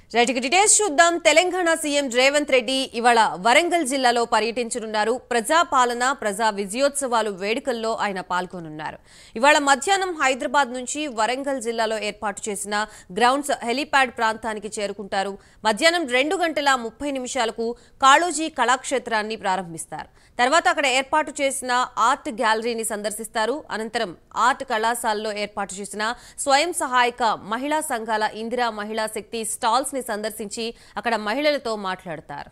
right ఇక details చూద్దాం Telangana CM Revanth Reddy ఇవాళ వరంగల్ జిల్లాలో పర్యటించనున్నారు ప్రజా పాలన ప్రజా విజయోత్సవాలు వేడుకల్లో ఆయన పాల్గొనున్నారు ఇవాళ మధ్యాహ్నం హైదరాబాద్ నుంచి వరంగల్ జిల్లాలో ఏర్పాటు చేసిన గ్రౌండ్స్ హెలీప్యాడ్ ప్రాంతానికి చేరుకుంటారు మధ్యాహ్నం రెండు గంటల ముప్పై నిమిషాలకు కాళోజీ కళాక్షేత్రాన్ని ప్రారంభిస్తారు తర్వాత అక్కడ ఏర్పాటు చేసిన ఆర్ట్ గ్యాలరీని సందర్శిస్తారు అనంతరం ఆర్ట్ కళాశాలలో ఏర్పాటు చేసిన స్వయం సహాయక మహిళా సంఘాల ఇందిరా మహిళా శక్తి స్టాల్స్ ని సందర్శించి అక్కడ మహిళలతో మాట్లాడతారు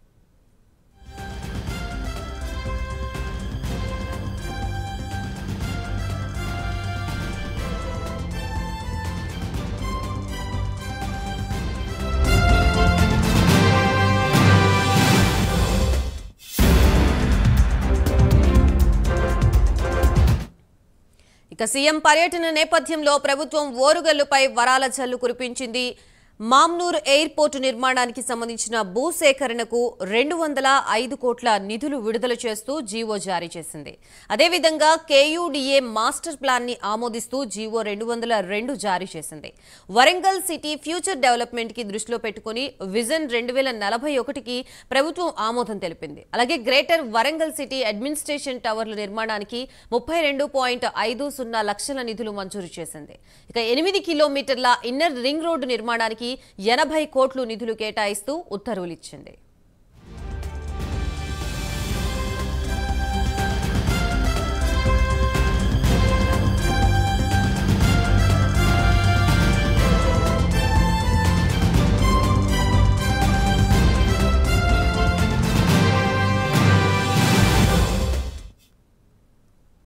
ఇక సీఎం పర్యటన నేపథ్యంలో ప్రభుత్వం ఓరుగల్లుపై వరాల జల్లు కురిపించింది మామ్నూర్ ఎయిర్పోర్టు నిర్మాణానికి సంబంధించిన భూసేకరణకు రెండు వందల ఐదు కోట్ల నిధులు విడుదల చేస్తూ జీవో జారీ చేసింది అదేవిధంగా కేయూడీఏ మాస్టర్ ప్లాన్ ని ఆమోదిస్తూ జీవో రెండు వందల రెండు జారీ చేసింది వరంగల్ సిటీ ఫ్యూచర్ డెవలప్మెంట్ కి దృష్టిలో పెట్టుకుని విజన్ రెండు వేల నలభై ఒకటికి ప్రభుత్వం ఆమోదం తెలిపింది అలాగే గ్రేటర్ వరంగల్ సిటీ అడ్మినిస్ట్రేషన్ టవర్ల నిర్మాణానికి ముప్పై రెండు పాయింట్ ఐదు సున్నా లక్షల నిధులు మంజూరు చేసింది ఇక ఎనిమిది కిలోమీటర్ల ఇన్నర్ రింగ్ రోడ్డు నిర్మాణానికి ఎనభై కోట్లు నిధులు కేటాయిస్తూ ఉత్తర్వులిచ్చింది